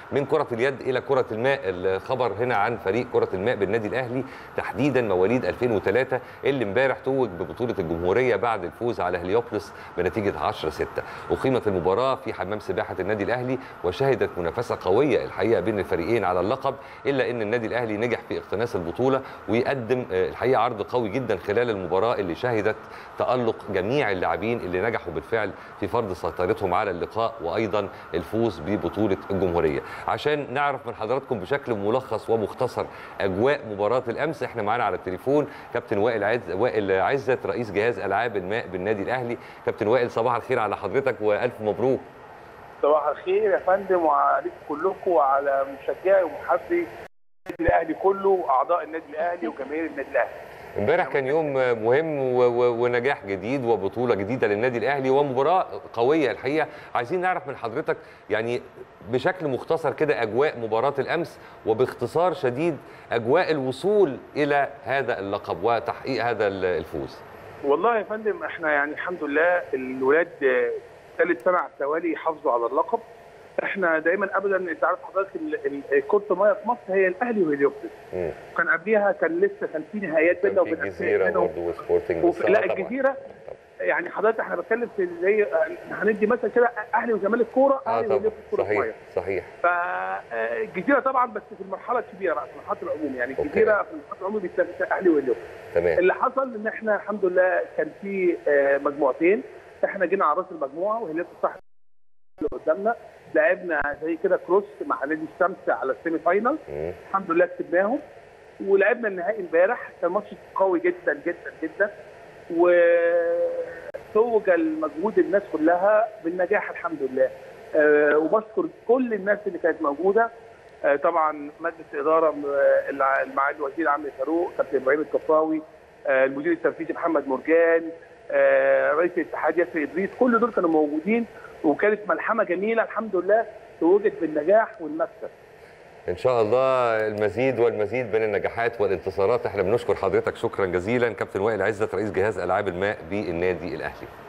من كره اليد الى كره الماء الخبر هنا عن فريق كره الماء بالنادي الاهلي تحديدا مواليد 2003 اللي امبارح توج ببطوله الجمهوريه بعد الفوز على هليوبلس بنتيجه 10 6 اقيمت المباراه في حمام سباحه النادي الاهلي وشهدت منافسه قويه الحقيقه بين الفريقين على اللقب الا ان النادي الاهلي نجح في اقتناص البطوله ويقدم آه، الحقيقه عرض قوي جدا خلال المباراه اللي شهدت تالق جميع اللاعبين اللي نجحوا بالفعل في فرض سيطرتهم على اللقاء وايضا الفوز ببطوله الجمهوريه عشان نعرف من حضراتكم بشكل ملخص ومختصر اجواء مباراه الامس احنا معانا على التليفون كابتن وائل عز وائل عزت رئيس جهاز العاب الماء بالنادي الاهلي كابتن وائل صباح الخير على حضرتك والف مبروك صباح الخير يا فندم وعليكم كلكم وعلى مشجعي ومحبي النادي الاهلي كله واعضاء النادي الاهلي وجماهير النادي الاهلي. امبارح كان يوم مهم و- و- ونجاح جديد وبطوله جديده للنادي الاهلي ومباراه قويه الحقيقه عايزين نعرف من حضرتك يعني بشكل مختصر كده اجواء مباراه الامس وباختصار شديد اجواء الوصول الى هذا اللقب وتحقيق هذا ال- الفوز والله يا فندم احنا يعني الحمد لله الولاد آه، ثالث سنه على التوالي حافظوا على اللقب. احنا دايما ابدا انت عارف حضرتك ال- ال- كره الميه في مصر هي الاهلي وهليوبلس. مم. كان قبليها كان لسه كان في نهائيات بيننا كان في وبين الجزيره بينهم. برضه وسبورتنج وفي بس لا آه طبعاً. الجزيره يعني حضرتك احنا بتكلم في زي هندي مثلا كده اهلي وزمالك كوره اه اهلي طبعا وهليوبلس كوره صحيح ميه. صحيح فالجزيره طبعا بس في المرحله الكبيره بقى في مرحله العموم يعني أوكي. الجزيره في مرحله العموم بيتنافس اهلي وهليوبلس تمام اللي حصل ان احنا الحمد لله كان في آه، مجموعتين احنا جينا على راس المجموعه وهليوبلس صح اللي قدامنا لعبنا زي كده كروس مع نادي الشمس على السيمي فاينل مم. الحمد لله كسبناهم ولعبنا النهائي امبارح كان ماتش قوي جدا جدا جدا وتوج المجهود الناس كلها بالنجاح الحمد لله آه، وبشكر كل الناس اللي كانت موجوده آه، طبعا مجلس اداره آه، الع- المعالي الوزير عمرو فاروق كابتن ابراهيم الكفراوي آه، المدير التنفيذي محمد مرجان آه، رئيس الاتحاد ياسر ادريس كل دول كانوا موجودين وكانت ملحمه جميله الحمد لله توجت بالنجاح والمكسب ان شاء الله المزيد والمزيد من النجاحات والانتصارات احنا بنشكر حضرتك شكرا جزيلا كابتن وائل عزت رئيس جهاز العاب الماء بالنادي الاهلي